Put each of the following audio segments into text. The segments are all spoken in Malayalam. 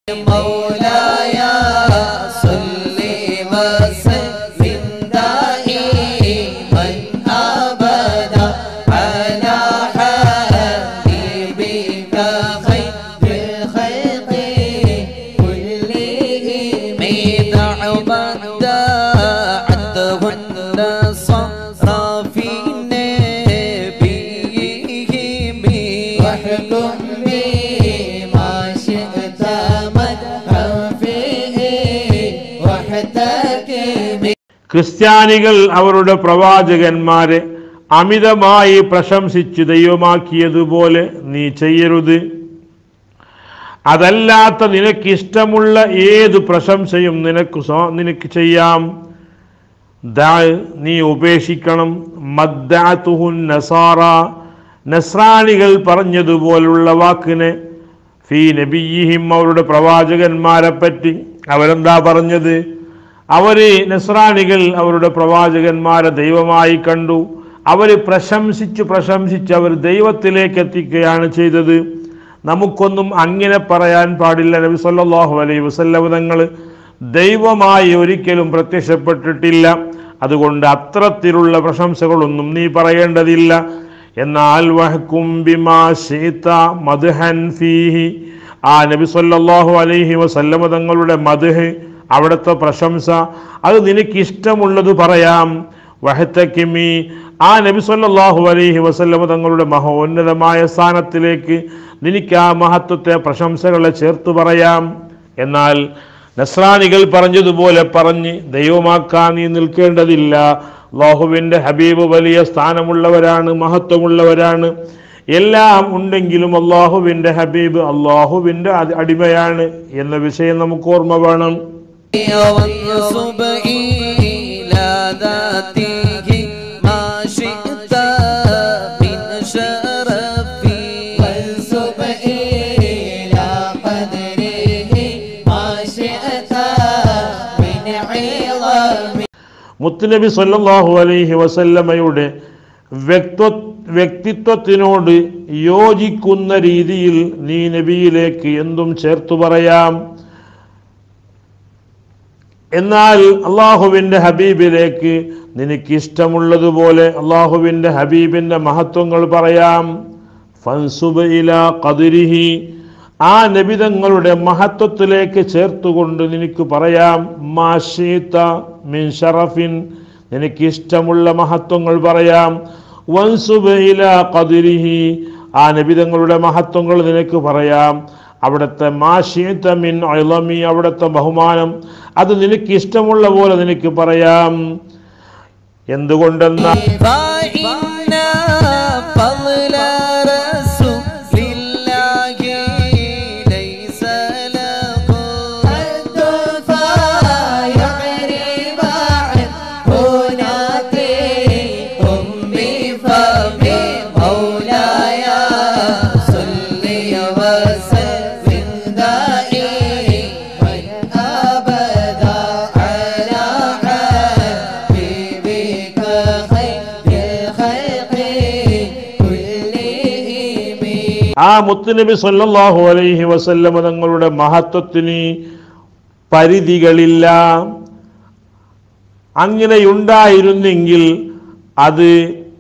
مولاي صل وسلم دائما ابدا على حبيبك خير الخلق كلهم دعوة دعته النصارى في نبيهم واحكم بما شئت مدحا فيه واحتكم ക്രിസ്ത്യാനികൾ അവരുടെ പ്രവാചകന്മാരെ അമിതമായി പ്രശംസിച്ച് ദൈവമാക്കിയതുപോലെ നീ ചെയ്യരുത് അതല്ലാത്ത നിനക്കിഷ്ടമുള്ള ഏത് പ്രശംസയും നിനക്ക് സ്വ- നിനക്ക് ചെയ്യാം ദാ നീ ഉപേക്ഷിക്കണം മദ്ദാത്തുഹുൻ നസാറ നസ്രാണികൾ പറഞ്ഞതുപോലുള്ള വാക്കിനെ ഫീ നബിയിഹിം അവരുടെ പ്രവാചകന്മാരെ പറ്റി അവരെന്താ പറഞ്ഞത് അവര് നസ്രാണികൾ അവരുടെ പ്രവാചകന്മാരെ ദൈവമായി കണ്ടു അവർ പ്രശംസിച്ച് പ്രശംസിച്ച് അവർ ദൈവത്തിലേക്ക് എത്തിക്കുകയാണ് ചെയ്തത് നമുക്കൊന്നും അങ്ങനെ പറയാൻ പാടില്ല നബി സല്ലല്ലാഹു അലൈഹി വസല്ലം തങ്ങൾ ദൈവമായി ഒരിക്കലും പ്രത്യക്ഷപ്പെട്ടിട്ടില്ല അതുകൊണ്ട് അത്തരത്തിലുള്ള പ്രശംസകളൊന്നും നീ പറയേണ്ടതില്ല എന്നാൽ വഹക്കും ബിമാ ശീത മദ്ഹൻ ഫീഹി ആ നബി സല്ലല്ലാഹു അലൈഹി വസല്ലമ തങ്ങളുടെ മദ്ഹ് അവിടുത്തെ പ്രശംസ അത് നിനക്ക് ഇഷ്ടമുള്ളത് പറയാം വഹത്തക്കിമി ആ നബി സല്ലല്ലാഹു അലൈഹി വസല്ലമ തങ്ങളുടെ മഹോന്നതമായ സ്ഥാനത്തിലേക്ക് നിനക്ക് ആ മഹത്വത്തെ പ്രശംസകളെ ചേർത്ത് പറയാം എന്നാൽ നസ്രാനികൾ പറഞ്ഞതുപോലെ പറഞ്ഞ് ദൈവമാക്കാൻ നീ നിൽക്കേണ്ടതില്ല അള്ളാഹുവിൻ്റെ ഹബീബ് വലിയ സ്ഥാനമുള്ളവരാണ് മഹത്വമുള്ളവരാണ് എല്ലാം ഉണ്ടെങ്കിലും അള്ളാഹുവിൻ്റെ ഹബീബ് അള്ളാഹുവിൻ്റെ അടി- അടിമയാണ് എന്ന വിഷയം നമുക്ക് ഓർമ്മ വേണം وانصب إلى ذاته ما شئت من شرف وانصب إلى قدره ما شئت من عظم മുത്തുനബി സല്ലല്ലാഹു അലൈഹി വസല്ലമയുടെ വ്യക്ത വ്യക്തിത്വത്തിനോട് യോജിക്കുന്ന രീതിയിൽ നീ നബിയിലേക്ക് എന്തും ചേർത്തു പറയാം എന്നാൽ അള്ളാഹുവിൻ്റെ ഹബീബിലേക്ക് നിനക്ക് ഇഷ്ടമുള്ളതുപോലെ അള്ളാഹുവിൻ്റെ ഹബീബിൻ്റെ മഹത്വങ്ങൾ പറയാം ഫൻസുബ് ഇല ഖദരിഹി ആ നബിതങ്ങളുടെ മഹത്വത്തിലേക്ക് ചേർത്തുകൊണ്ട് നിനക്ക് പറയാം മാഷീത്ത മിൻ ഷറഫിൻ നിനക്ക് ഇഷ്ടമുള്ള മഹത്വങ്ങൾ പറയാം വൻസുബ് ഇല ഖദരിഹി ആ നബിതങ്ങളുടെ മഹത്വങ്ങൾ നിനക്ക് പറയാം അവിടുത്തെ മാഷീത്ത മിൻ അളമി അവിടുത്തെ ബഹുമാനം അത് നിനക്ക് ഇഷ്ടമുള്ള പോലെ നിനക്ക് പറയാം എന്തുകൊണ്ടെന്നാൽ فإن فضل رسول الله ليس له حد فيعرب هنا هم بفم مولاي صل وسلم دائما أبدا على حبيبك خير الخلق كلهم ആ മുത്തുനബി സല്ലല്ലാഹു അലൈഹി വസല്ലമ തങ്ങളുടെ മഹത്വത്തിന് പരിധികളില്ല അങ്ങനെയുണ്ടായിരുന്നെങ്കിൽ അത്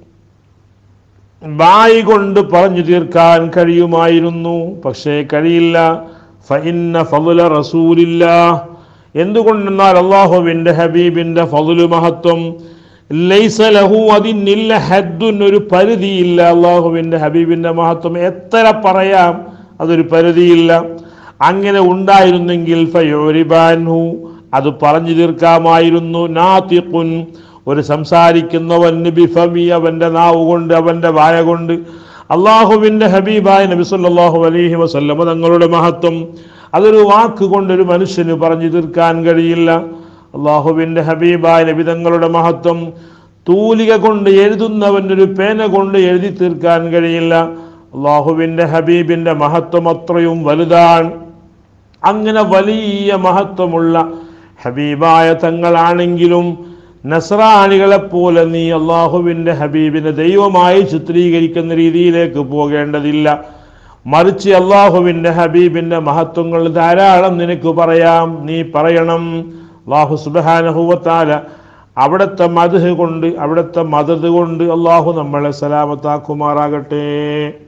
വായി കൊണ്ട് പറഞ്ഞു തീർക്കാൻ കഴിയുമായിരുന്നു പക്ഷേ കഴിയില്ല ഫഇന്ന ഫضل റസൂലില്ല എന്തുകൊണ്ടെന്നാൽ അള്ളാഹുവിൻ്റെ ഹബീബിൻ്റെ ഫضل മഹത്വം ലൈസ ലഹു അതിനില്ല ഹദ്ദുൻ ഒരു പരിധിയില്ല അള്ളാഹുവിൻ്റെ ഹബീബിൻ്റെ മഹത്വം എത്ര പറയാം അതൊരു പരിധിയില്ല അങ്ങനെ ഉണ്ടായിരുന്നെങ്കിൽ ഫയോരിബാൻഹു അത് പറഞ്ഞു തീർക്കാമായിരുന്നു നാത്തിഖുൻ ഒരു സംസാരിക്കുന്നവൻ ബിഫമി അവൻ്റെ നാവ് കൊണ്ട് അവൻ്റെ വായ കൊണ്ട് അള്ളാഹുവിൻ്റെ ഹബീബായ നബി സല്ലല്ലാഹു അലൈഹി വസല്ലമ തങ്ങളുടെ മഹത്വം അതൊരു വാക്ക് കൊണ്ട് ഒരു മനുഷ്യന് പറഞ്ഞു തീർക്കാൻ കഴിയില്ല അള്ളാഹുവിൻ്റെ ഹബീബായ നബി തങ്ങളുടെ മഹത്വം തൂലിക കൊണ്ട് എഴുതുന്നവൻ്റെ ഒരു പേന കൊണ്ട് എഴുതി തീർക്കാൻ കഴിയില്ല അള്ളാഹുവിൻ്റെ ഹബീബിൻ്റെ മഹത്വം അത്രയും വലുതാണ് അങ്ങനെ വലിയ മഹത്വമുള്ള ഹബീബായ തങ്ങളാണെങ്കിലും നസ്രാണികളെപ്പോലെ നീ അള്ളാഹുവിൻ്റെ ഹബീബിനെ ദൈവമായി ചിത്രീകരിക്കുന്ന രീതിയിലേക്ക് പോകേണ്ടതില്ല മറിച്ച് അള്ളാഹുവിൻ്റെ ഹബീബിൻ്റെ മഹത്വങ്ങൾ ധാരാളം നിനക്ക് പറയാം നീ പറയണം അള്ളാഹു സുബാനഹുവത്താല അവിടുത്തെ മധു കൊണ്ട് അവിടുത്തെ മദത് കൊണ്ട് അള്ളാഹു നമ്മളെ സലാമത്താക്കുമാറാകട്ടെ